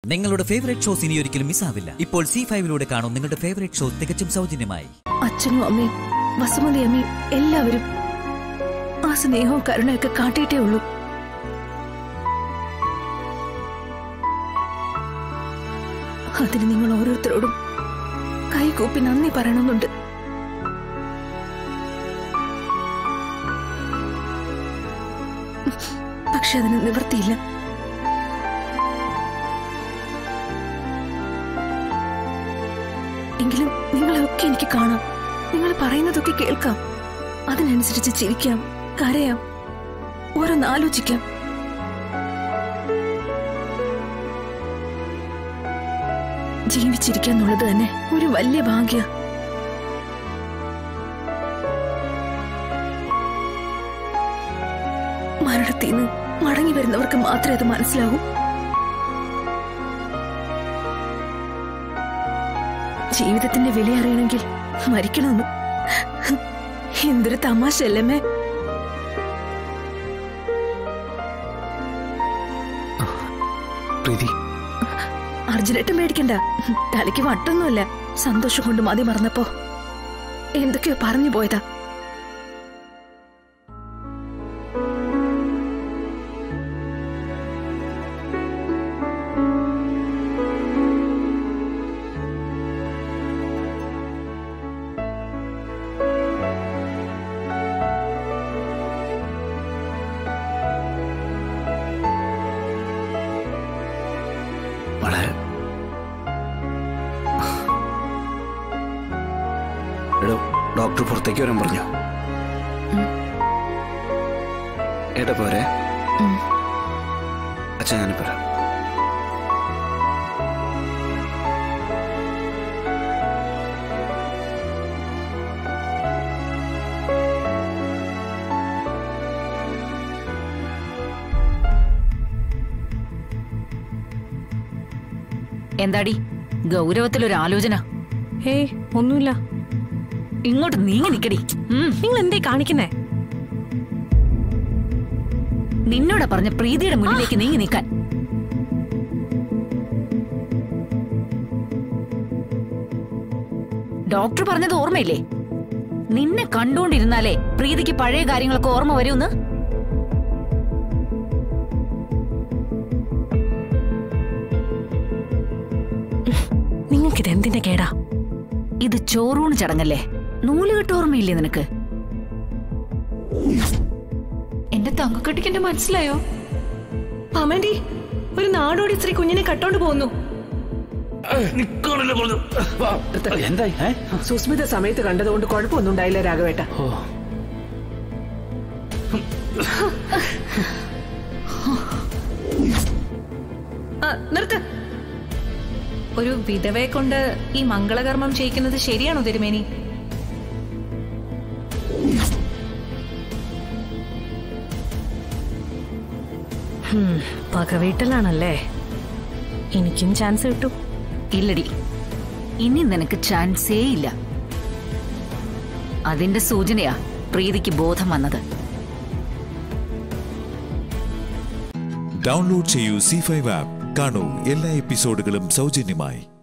നിങ്ങളുടെ favourite shows ഇനി ഒരിക്കലും മിസ്സാവില്ല ഇപ്പോൾ സി ഫൈവിലൂടെ കാണും നിങ്ങളുടെ ഫേവറേറ്റ് ഷോ തികച്ചും സൗജന്യമായി അച്ഛനും അമ്മയും വസുമതി അമ്മയും എല്ലാവരും ആ സ്നേഹവും കരുണയൊക്കെ കാട്ടിയിട്ടേ ഉള്ളൂ അതിന് നിങ്ങൾ ഓരോരുത്തരോടും കൈകൂപ്പി നന്ദി പറയണമെന്നുണ്ട് പക്ഷെ അതിന് നിവൃത്തിയില്ല എങ്കിലും നിങ്ങളെയൊക്കെ എനിക്ക് കാണാം നിങ്ങൾ പറയുന്നതൊക്കെ കേൾക്കാം അതിനനുസരിച്ച് ചിരിക്കാം കരയാം ഓരോന്ന് ആലോചിക്കാം ജീവിച്ചിരിക്കുക എന്നുള്ളത് തന്നെ ഒരു വലിയ ഭാഗ്യ മരണത്തിൽ നിന്ന് മടങ്ങി വരുന്നവർക്ക് മാത്രമേ അത് മനസ്സിലാവൂ ജീവിതത്തിന്റെ വില അറിയണമെങ്കിൽ മരിക്കണമെന്ന് എന്തൊരു തമാശയല്ലേ പ്രീതി അർജുനേട്ടൻ പേടിക്കണ്ട തലയ്ക്ക് വട്ടൊന്നുമല്ല സന്തോഷം കൊണ്ട് മതി മറന്നപ്പോ എന്തൊക്കെയോ പറഞ്ഞു പോയതാ മോളെ എടോ ഡോക്ടർ പുറത്തേക്ക് വരാൻ പറഞ്ഞു ഏട്ടാ പോരെ അച്ഛൻ ഞാൻ പറയാം എന്താടി ഗൗരവത്തിലൊരു ആലോചന ഏയ് ഒന്നുമില്ല ഇങ്ങോട്ട് നീങ്ങി നിക്കടി ഉം, നിങ്ങൾ എന്തേ കാണിക്കുന്നേ നിന്നോടാ പറഞ്ഞ പ്രീതിയുടെ മുന്നിലേക്ക് നീങ്ങി നിൽക്കാൻ ഡോക്ടർ പറഞ്ഞത് ഓർമ്മയില്ലേ നിന്നെ കണ്ടുകൊണ്ടിരുന്നാലേ പ്രീതിക്ക് പഴയ കാര്യങ്ങളൊക്കെ ഓർമ്മ വരുമെന്ന് നിങ്ങൾക്കിത് എന്തിന്റെ കേടാ ഇത് ചോറൂണ് ചടങ്ങല്ലേ നൂലുകെട്ട് ഓർമ്മയില്ലേ നിനക്ക് എന്റെ തങ്കക്കെട്ടിക്ക് എന്റെ മനസ്സിലായോ അമ്മേണ്ടി ഒരു നാടോടി സ്ത്രീ കുഞ്ഞിനെ കട്ടോണ്ട് പോകുന്നു എന്തായി ഏ? സുസ്മിത സമയത്ത് കണ്ടതുകൊണ്ട് കുഴപ്പമൊന്നും ഉണ്ടായില്ല രാഘവേട്ട ഓ ആ, നിർത്ത് ഒരു വിധവയെ കൊണ്ട് ഈ മംഗളകർമ്മം ചെയ്യിക്കുന്നത് ശരിയാണോ തിരുമേനി പകവീട്ടലാണല്ലേ എനിക്കും ചാൻസ് കിട്ടും ഇല്ലടി ഇനി നിനക്ക് ചാൻസേ ഇല്ല അതിന്റെ സൂചനയാ പ്രീതിക്ക് ബോധം വന്നത് ഡൗൺലോഡ് ചെയ്യൂ സി ഫൈവ് ആപ്പ് കാണൂ എല്ലാ എപ്പിസോഡുകളും സൗജന്യമായി